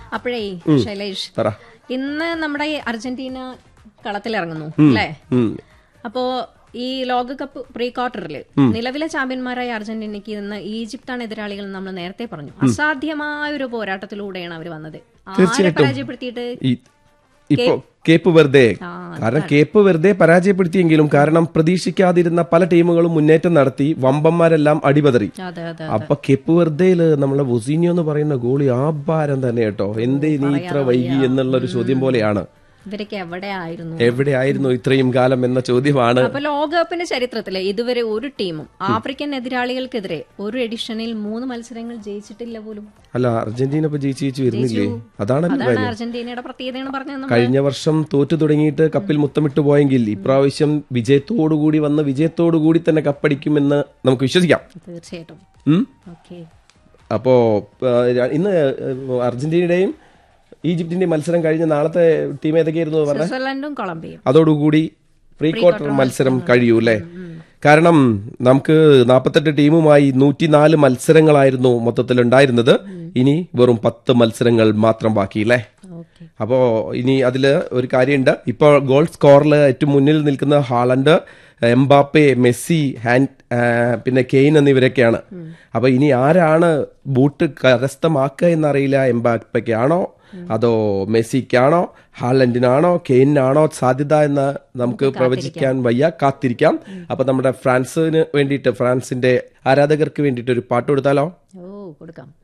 അപ്പോഴേ ശൈലേഷ് പറ ഇന്ന് നമ്മുടെ ഈ അർജന്റീന കളത്തിലിറങ്ങുന്നു അല്ലേ ഉം. അപ്പോ ഈ ലോകകപ്പ് പ്രീ ക്വാർട്ടറിൽ നിലവിലെ ചാമ്പ്യന്മാരായ അർജന്റീനയ്ക്ക് ഇന്ന് ഈജിപ്താണ് എതിരാളികൾ എന്ന് നമ്മൾ നേരത്തെ പറഞ്ഞു അസാധ്യമായ ഒരു പോരാട്ടത്തിലൂടെയാണ് അവർ വന്നത് ആരെ പരാജയപ്പെടുത്തിയിട്ട് ഈ ഇപ്പൊ കേപ്പ് വെറുതെ കാരണം കേപ്പ് വെറുതെ പരാജയപ്പെടുത്തിയെങ്കിലും കാരണം പ്രതീക്ഷിക്കാതിരുന്ന പല ടീമുകളും മുന്നേറ്റം നടത്തി വമ്പന്മാരെല്ലാം അടിപതറി അതെ അതെ അപ്പൊ കെപ്പ് വെറുതെയില് നമ്മളെ വൊസീനിയോ എന്ന് പറയുന്ന ഗോളി ആ ഭാരം തന്നെ കേട്ടോ എന്തേ നീ ഇത്ര വൈകി എന്നുള്ള ഒരു ചോദ്യം പോലെയാണ് ഇവരൊക്കെ എവിടെ ആയിരുന്നു എവിടെയായിരുന്നു ഇത്രയും കാലം എന്ന ചോദ്യമാണ് അപ്പൊ ലോകകപ്പിന്റെ ചരിത്രത്തില് ഇതുവരെ ഒരു ടീമും ആഫ്രിക്കൻ എതിരാളികൾക്കെതിരെ ഒരു എഡിഷനിൽ മൂന്ന് മത്സരങ്ങൾ ജയിച്ചിട്ടില്ല പോലും അല്ല അർജന്റീന ഇപ്പൊ ജയിച്ചു ജയിച്ചു വരുന്നില്ലേ അതാണല്ലോ അതാണ് കാര്യം അർജന്റീനയുടെ പ്രത്യേകതയാണ് പറഞ്ഞത് കഴിഞ്ഞ വർഷം തോറ്റു തുടങ്ങിയിട്ട് കപ്പിൽ മുത്തമിട്ട് പോയെങ്കിൽ ഇപ്രാവശ്യം വിജയത്തോടുകൂടി വന്ന് വിജയത്തോടുകൂടി തന്നെ കപ്പടിക്കുമെന്ന് നമുക്ക് വിശ്വസിക്കാം തീർച്ചയായിട്ടും ഉം? ഓക്കെ അപ്പോ ആ, ര- ഇന്ന് അർജന്റീനയുടെയും ഈജിപ്തിന്റെയും മത്സരം കഴിഞ്ഞ നാളത്തെ ടീം ഏതൊക്കെയായിരുന്നു പറഞ്ഞത് സ്വിറ്റ്സർലൻഡും കൊളംബിയയും അതോടുകൂടി പ്രീ ക്വാർട്ടർ മത്സരം കഴിയൂ അല്ലേ കാരണം നമുക്ക് നാൽപ്പത്തെട്ട് ടീമുമായി നൂറ്റിനാല് മത്സരങ്ങളായിരുന്നു മൊത്തത്തിൽ ഉണ്ടായിരുന്നത് ഇനി വെറും പത്ത് മത്സരങ്ങൾ മാത്രം ബാക്കിയില്ലേ ഓക്കെ അപ്പോ ഇനി അതില് ഒരു കാര്യമുണ്ട് ഇപ്പോൾ ഗോൾ സ്കോറിൽ ഏറ്റവും മുന്നിൽ നിൽക്കുന്ന ഹാളണ്ട് എംബാപ്പെ മെസ്സി ഹാൻഡ് ആ, പിന്നെ കെയ്ൻ എന്നിവരൊക്കെയാണ് അപ്പൊ ഇനി ആരാണ് ബൂട്ട് കരസ്ഥമാക്കുക എന്നറിയില്ല എംബാപ്പയ്ക്കാണോ അതോ മെസ്സിക്കാണോ ഹാലൻഡിനാണോ കെയ്നാണോ സാധ്യത എന്ന് നമുക്ക് പ്രവചിക്കാൻ വയ്യ കാത്തിരിക്കാം അപ്പൊ നമ്മുടെ ഫ്രാൻസിന് വേണ്ടിയിട്ട് ഫ്രാൻസിന്റെ ആരാധകർക്ക് വേണ്ടിയിട്ട് ഒരു പാട്ട് കൊടുത്താലോ ഓ കൊടുക്കാം